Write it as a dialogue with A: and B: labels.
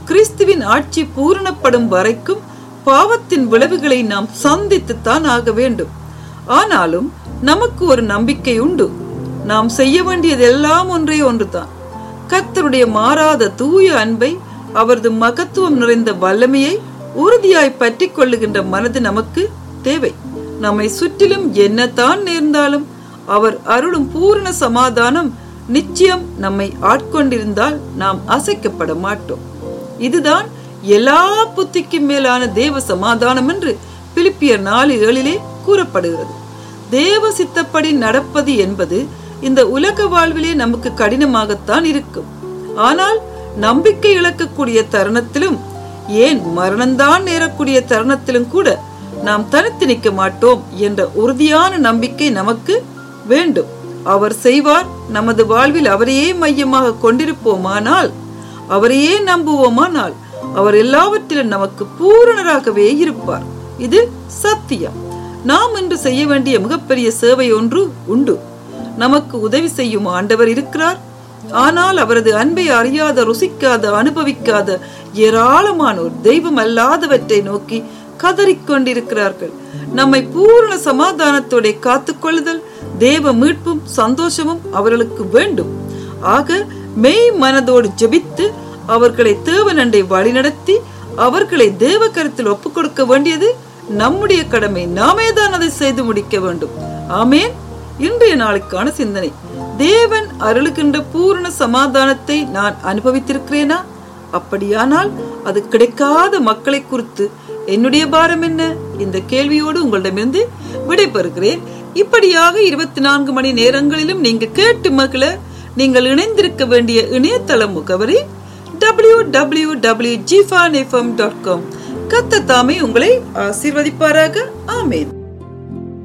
A: கிறிஸ்துவின் ஆட்சி பூரணப்படும் வரைக்கும் பாவத்தின் விளைவுகளை நாம் சந்தித்துத்தான் ஆக வேண்டும் ஆனாலும் நமக்கு ஒரு நம்பிக்கை உண்டு நாம் செய்ய வேண்டியது எல்லாம் ஒன்றே ஒன்றுதான் கர்த்தருடைய மாறாத தூய அன்பை அவரது மகத்துவம் நிறைந்த வல்லமையை உறுதியாய் பற்றிக் கொள்ளுகின்ற மனது நமக்கு தேவை நம்மை சுற்றிலும் என்னத்தான் நேர்ந்தாலும் அவர் அருளும் பூரண சமாதானம் நிச்சயம் நம்மை ஆட்கொண்டிருந்தால் நாம் அசைக்கப்பட மாட்டோம் இதுதான் எல்லா புத்திக்கும் மேலான தேவ சமாதானம் என்று பிலிப்பியர் நாலு ஏழிலே கூறப்படுகிறது தேவ சித்தப்படி நடப்பது என்பது இந்த உலக வாழ்விலே நமக்கு கடினமாகத்தான் இருக்கும் ஆனால் நம்பிக்கை இழக்கக்கூடிய தருணத்திலும் ஏன் மரணம்தான் நேரக்கூடிய தருணத்திலும் கூட நாம் தனித்து நிற்க மாட்டோம் என்ற உறுதியான நம்பிக்கை நமக்கு வேண்டும் அவர் செய்வார் நமது வாழ்வில் அவரையே மையமாக கொண்டிருப்போமானால் அவரையே நம்புவோமானால் அவர் எல்லாவற்றிலும் நமக்கு பூரணராகவே இருப்பார் இது சத்தியம் நாம் இன்று செய்ய வேண்டிய மிகப்பெரிய சேவை ஒன்று உண்டு நமக்கு உதவி செய்யும் ஆண்டவர் இருக்கிறார் ஆனால் அவரது அன்பை அறியாத ருசிக்காத அனுபவிக்காத ஏராளமானோர் தெய்வம் அல்லாதவற்றை நோக்கி கதறிக்கொண்டிருக்கிறார்கள் நம்மை பூரண சமாதானத்தோட காத்துக்கொள்ளுதல் தேவ மீட்பும் சந்தோஷமும் அவர்களுக்கு வேண்டும் ஆக மெய் மனதோடு ஜெபித்து அவர்களை தேவனண்டை வழிநடத்தி அவர்களை தேவ கருத்தில் ஒப்புக் கொடுக்க வேண்டியது நம்முடைய கடமை நாமே தான் அதை செய்து முடிக்க வேண்டும் ஆமேன் இன்றைய நாளுக்கான சிந்தனை தேவன் அருளுகின்ற பூரண சமாதானத்தை நான் அனுபவித்திருக்கிறேனா அப்படியானால் அது கிடைக்காத மக்களை குறித்து என்னுடைய பாரம் என்ன இந்த கேள்வியோடு உங்களிடமிருந்து விடைபெறுகிறேன் இப்படியாக இருபத்தி நான்கு மணி நேரங்களிலும் நீங்க கேட்டு மகள நீங்கள் இணைந்திருக்க வேண்டிய இணையதள முகவரி டபிள்யூ டபிள்யூ டபிள்யூ ஜிஃபான் எஃப்எம் டாட் காம் கத்த தாமே உங்களை ஆசீர்வதிப்பாராக ஆமேன்